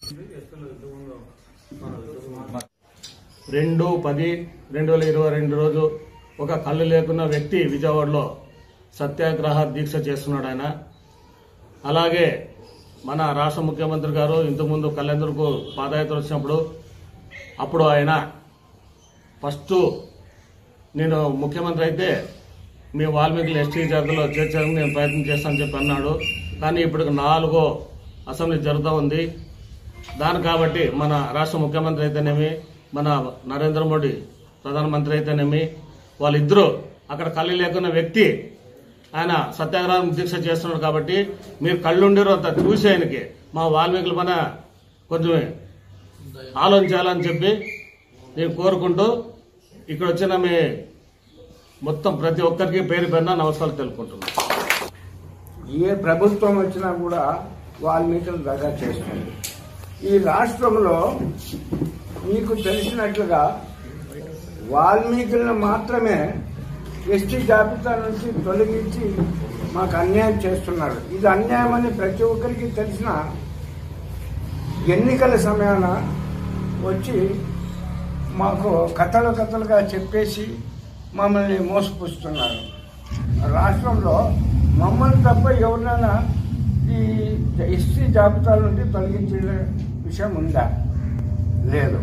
రెండు పది రెండు వేల ఇరవై రెండు రోజు ఒక కళ్ళు లేకున్న వ్యక్తి విజయవాడలో సత్యాగ్రహ దీక్ష చేస్తున్నాడు ఆయన అలాగే మన రాష్ట్ర ముఖ్యమంత్రి గారు ఇంతకుముందు కళ్యాణ్కు పాదయాత్ర వచ్చినప్పుడు అప్పుడు ఆయన ఫస్ట్ నేను ముఖ్యమంత్రి అయితే మీ వాల్మీకులు ఎస్టీ జాతిలో చేర్చడానికి నేను ప్రయత్నం చేస్తానని చెప్పి అన్నాడు కానీ ఇప్పుడు నాలుగో అసెంబ్లీ జరుగుతూ ఉంది దాని కాబట్టి మన రాష్ట్ర ముఖ్యమంత్రి అయితేనేమి మన నరేంద్ర మోడీ ప్రధానమంత్రి అయితేనేమి వాళ్ళిద్దరూ అక్కడ కళ్ళు లేకున్న వ్యక్తి ఆయన సత్యాగ్రహం దీక్ష చేస్తున్నాడు కాబట్టి మీరు కళ్ళుండిరో అంత చూసి ఆయనకి మా వాల్మీకుల పైన కొంచెం ఆలోచించాలని చెప్పి నేను కోరుకుంటూ ఇక్కడ వచ్చిన మీ మొత్తం ప్రతి ఒక్కరికి పేరు పేరున నమస్కారాలు తెలుపుకుంటున్నాను ఏ ప్రభుత్వం వచ్చినా కూడా వాల్మీకులు దగా చేస్తుంది ఈ రాష్ట్రంలో మీకు తెలిసినట్లుగా వాల్మీకులను మాత్రమే ఎస్టీ జాబితా నుంచి తొలగించి మాకు అన్యాయం చేస్తున్నారు ఇది అన్యాయం అని ప్రతి ఒక్కరికి తెలిసిన ఎన్నికల సమయాన వచ్చి మాకు కథలు కథలుగా చెప్పేసి మమ్మల్ని మోసపుస్తున్నారు రాష్ట్రంలో మమ్మల్ని తప్ప ఎవరినైనా ఈ ఎస్టీ జాబితా నుండి తొలగించిన విషయం ఉందా లేదు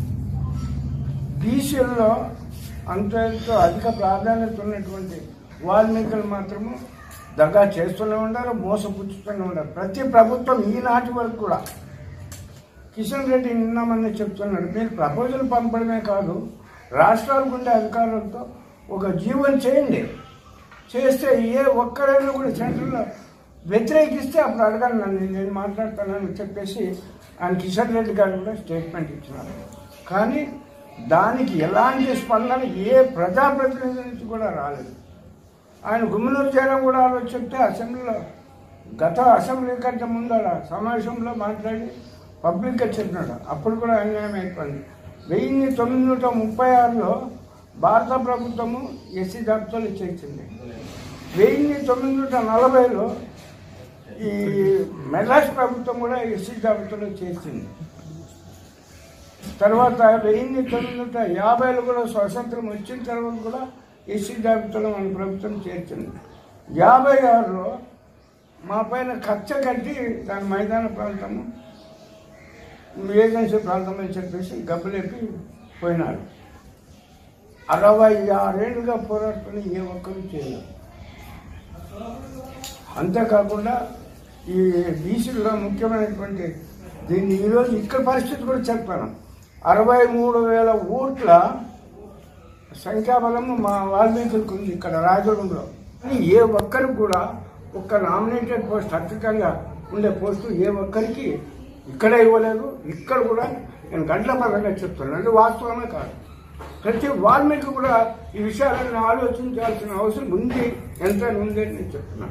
బీసీల్లో అంత ఎంతో అధిక ప్రాధాన్యత ఉన్నటువంటి వాల్మీకులు మాత్రము దగా చేస్తూనే ఉన్నారు మోసపుచ్చుతూనే ఉన్నారు ప్రతి ప్రభుత్వం ఈనాటి వరకు కూడా కిషన్ రెడ్డి నిన్నమని చెప్తున్నాడు మీరు ప్రపోజల్ పంపడమే కాదు రాష్ట్రాలకు ఉండే అధికారులతో ఒక జీవన్ చేయండి చేస్తే ఏ ఒక్కరైనా కూడా సెంటర్లో వ్యతిరేకిస్తే అప్పుడు అడగాలి నన్ను నేను మాట్లాడతానని చెప్పేసి ఆయన కిషన్ రెడ్డి గారు కూడా స్టేట్మెంట్ ఇచ్చినారు కానీ దానికి ఎలాంటి స్పందన ఏ ప్రజాప్రతినిధి నుంచి కూడా రాలేదు ఆయన గుమ్మనూరు జయరాం కూడా ఆ రోజు చెప్తే అసెంబ్లీలో గత అసెంబ్లీ కంటే ముందు ఆడ సమావేశంలో మాట్లాడి పబ్లిక్గా చెప్పినాడు అప్పుడు కూడా అన్యాయం అయిపోయింది వెయ్యి తొమ్మిది నూట ముప్పై ఆరులో భారత ప్రభుత్వము ఎస్సీ జాబితాలు చేర్చింది వెయ్యి తొమ్మిది నూట నలభైలో ఈ మెడ్రాస్ ప్రభుత్వం కూడా ఎస్సీ జాబితాలో చేర్చింది తర్వాత వెయ్యి తొమ్మిది నూట యాభైలో కూడా స్వాతంత్రం వచ్చిన తర్వాత కూడా ఎస్సీ జాబితాలో మన ప్రభుత్వం చేర్చింది యాభై ఆరులో మా పైన కచ్చ కట్టి దాని మైదాన ప్రాంతము ఏజెన్సీ ప్రాంతం అని చెప్పేసి గబ్బలేపి పోయినారు అరవై ఆరేళ్లుగా పోరాడుతున్న ఏ ఒక్కరు చేయలేదు అంతేకాకుండా ఈ బీసీలో ముఖ్యమైనటువంటి దీన్ని ఈరోజు ఇక్కడ పరిస్థితి కూడా చెప్పాను అరవై మూడు వేల ఓట్ల సంఖ్యాబలము మా వాల్మీకులకు ఉంది ఇక్కడ రాజగుంలో కానీ ఏ ఒక్కరికి కూడా ఒక్క నామినేటెడ్ పోస్ట్ అత్యధికంగా ఉండే పోస్టు ఏ ఒక్కరికి ఇక్కడ ఇవ్వలేదు ఇక్కడ కూడా నేను గంటల పరంగా చెప్తున్నాను అంటే వాస్తవమే కాదు ప్రతి వాల్మీకి కూడా ఈ విషయాలను ఆలోచించాల్సిన అవసరం ఉంది ఎంత ఉంది అని నేను చెప్తున్నాను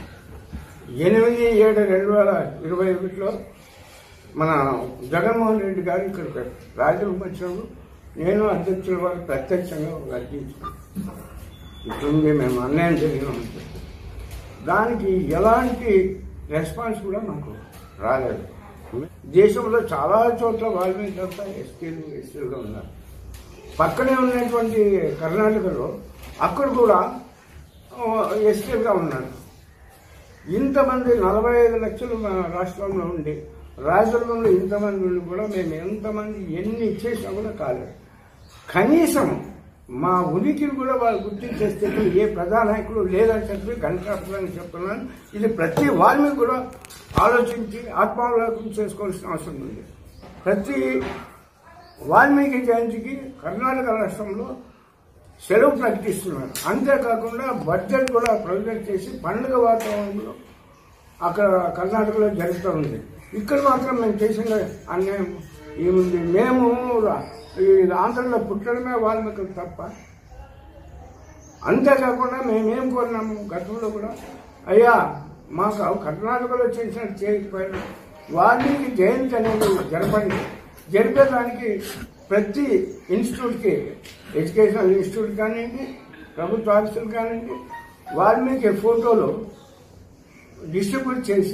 ఎనిమిది ఏడు రెండు వేల ఇరవై ఒకటిలో మన జగన్మోహన్ రెడ్డి గారు ఇక్కడ రాజ్యం వచ్చినప్పుడు నేను అధ్యక్షుల వారు ప్రత్యక్షంగా అర్జించాను ఇట్లుంది మేము అన్యాయం జరిగినామని చెప్పి దానికి ఎలాంటి రెస్పాన్స్ కూడా మాకు రాలేదు దేశంలో చాలా చోట్ల వాల్మీకి అంతా ఎస్టీలు ఎస్టీలు ఉన్నారు పక్కనే ఉన్నటువంటి కర్ణాటకలో అక్కడ కూడా ఎస్టీలుగా ఉన్నారు ఇంతమంది నలభై ఐదు లక్షలు మన రాష్ట్రంలో ఉండి రాష్ట్రంలో ఇంతమంది ఉండి కూడా మేము ఎంతమంది ఎన్ని చేసినా కూడా కాలేదు కనీసం మా ఉనికిని కూడా వాళ్ళు గుర్తించే స్థితిలో ఏ ప్రధానాయకుడు లేదని చెప్పి గంటని చెప్తున్నాను ఇది ప్రతి వాల్మీకి కూడా ఆలోచించి ఆత్మావలోకం చేసుకోవాల్సిన అవసరం ఉంది ప్రతి వాల్మీకి జయంతికి కర్ణాటక రాష్ట్రంలో సెలవు ప్రకటిస్తున్నారు అంతేకాకుండా బడ్జెట్ కూడా ప్రొవిజన్ చేసి పండుగ వాతావరణంలో అక్కడ కర్ణాటకలో జరుగుతూ ఉంది ఇక్కడ మాత్రం మేము చేసిన అన్యాయం ఏముంది మేము ఈ ఆంధ్రలో పుట్టడమే వాల్మీకి తప్ప అంతేకాకుండా మేమేం కోరినాము గతంలో కూడా అయ్యా మాకు కర్ణాటకలో చేసిన చేయకపోయినా వాల్మీకి జయంతి అనేది జరపండి జరిపేదానికి ప్రతి ఇన్స్టిట్యూట్కి ఎడ్యుకేషనల్ ఇన్స్టిట్యూట్ కానివ్వండి ప్రభుత్వ ఆఫీసులు కానివ్వండి వాల్మీకి ఫోటోలు డిస్ట్రిబ్యూట్ చేసి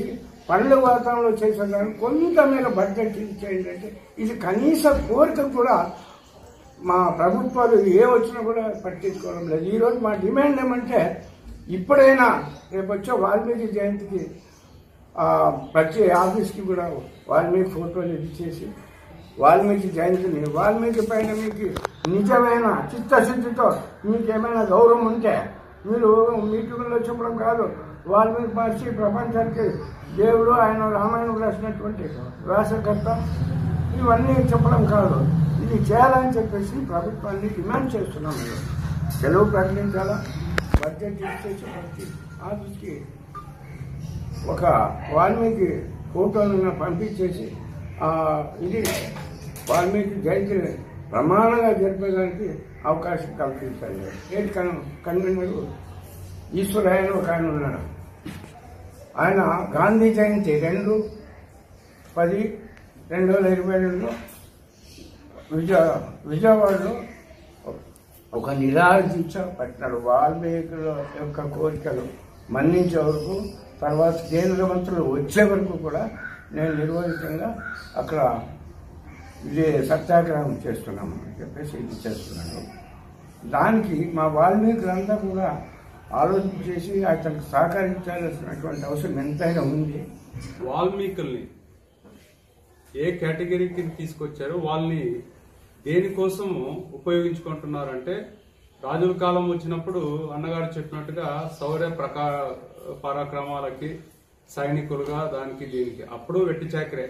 పండ్ల వాతావరణంలో చేసేదాన్ని కొంత మేర బడ్జెట్ ఇచ్చేయండి అంటే ఇది కనీస కోరిక కూడా మా ప్రభుత్వాలు ఏ వచ్చినా కూడా పట్టించుకోవడం లేదు ఈరోజు మా డిమాండ్ ఏమంటే ఇప్పుడైనా రేపు వచ్చే వాల్మీకి జయంతికి ఆ, ప్రతి ఆఫీస్కి కూడా వాల్మీకి ఫోటోలు ఇచ్చేసి వాల్మీకి జయంతిని వాల్మీకి పైన మీకు నిజమైన చిత్తశుద్ధితో మీకు ఏమైనా గౌరవం ఉంటే మీరు మీటింగ్లో చెప్పడం కాదు వాల్మీకి మహర్షి ప్రపంచానికి దేవుడు ఆయన రామాయణం రాసినటువంటి వ్యాసకర్త ఇవన్నీ చెప్పడం కాదు ఇది చేయాలని చెప్పేసి ప్రభుత్వాన్ని డిమాండ్ చేస్తున్నాం మేము సెలవు ప్రకటించాలా బడ్జెట్ ఇచ్చేసి ప్రతి ఆఫీస్కి ఒక వాల్మీకి ఫోటోలను పంపించేసి ఆ, ఇది వాల్మీకి జయంతి ప్రమాణంగా జరిపేదానికి అవకాశం కల్పించాలి ఏంటి కన్ కన్వీనర్ ఈశ్వరాయన ఒక ఆయన ఉన్నాడు ఆయన గాంధీ జయంతి రెండు పది రెండు వేల ఇరవై రెండులో విజయ విజయవాడలో ఒక నిరాహార దీక్ష పట్టినాడు వాల్మీకుల యొక్క కోరికలు మన్నించే వరకు తర్వాత కేంద్ర మంత్రులు వచ్చే వరకు కూడా నేను నిర్వహితంగా అక్కడ ఇది సత్యాగ్రహం చేస్తున్నాము అని చెప్పేసి ఇది చేస్తున్నాను దానికి మా వాల్మీకులంతా కూడా ఆలోచన చేసి అతనికి సహకరించాల్సినటువంటి అవసరం ఎంతైనా ఉంది వాల్మీకుల్ని ఏ కేటగిరీకి తీసుకొచ్చారో వాళ్ళని దేనికోసము ఉపయోగించుకుంటున్నారంటే రాజుల కాలం వచ్చినప్పుడు అన్నగారు చెప్పినట్టుగా శౌర్య ప్రకా పరాక్రమాలకి సైనికులుగా దానికి దీనికి అప్పుడు వెట్టి చాకరే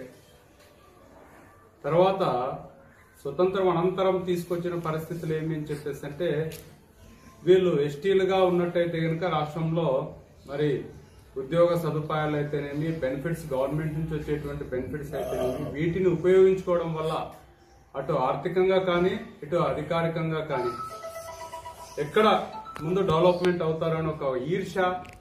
తర్వాత స్వతంత్రం అనంతరం తీసుకొచ్చిన పరిస్థితులు ఏమి అని చెప్పేసి అంటే వీళ్ళు ఎస్టీలుగా ఉన్నట్టయితే కనుక రాష్ట్రంలో మరి ఉద్యోగ సదుపాయాలు అయితేనేమి బెనిఫిట్స్ గవర్నమెంట్ నుంచి వచ్చేటువంటి బెనిఫిట్స్ అయితేనేమి వీటిని ఉపయోగించుకోవడం వల్ల అటు ఆర్థికంగా కానీ ఇటు అధికారికంగా కానీ ఎక్కడ ముందు డెవలప్మెంట్ అవుతారని ఒక ఈర్ష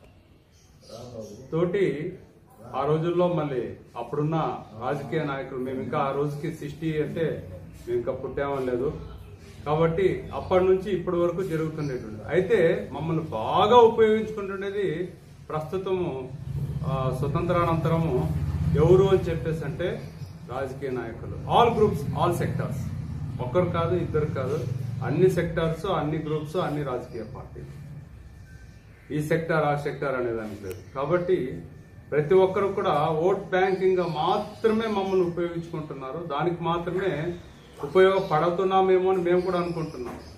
తోటి ఆ రోజుల్లో మళ్ళీ అప్పుడున్న రాజకీయ నాయకులు మేము ఇంకా ఆ రోజుకి సిక్స్టీ అంటే మేము ఇంకా పుట్టామని లేదు కాబట్టి అప్పటి నుంచి ఇప్పటి వరకు జరుగుతుండేటువంటి అయితే మమ్మల్ని బాగా ఉపయోగించుకుంటుండేది ప్రస్తుతము ఆ, స్వతంత్రానంతరము ఎవరు అని చెప్పేసి అంటే రాజకీయ నాయకులు ఆల్ గ్రూప్స్ ఆల్ సెక్టార్స్ ఒక్కరు కాదు ఇద్దరు కాదు అన్ని సెక్టార్స్ అన్ని గ్రూప్స్ అన్ని రాజకీయ పార్టీలు ఈ సెక్టార్ ఆ సెక్టార్ అనేదానికి లేదు కాబట్టి ప్రతి ఒక్కరు కూడా ఓట్ బ్యాంకింగ్ గా మాత్రమే మమ్మల్ని ఉపయోగించుకుంటున్నారు దానికి మాత్రమే ఉపయోగపడుతున్నామేమో అని మేము కూడా అనుకుంటున్నాం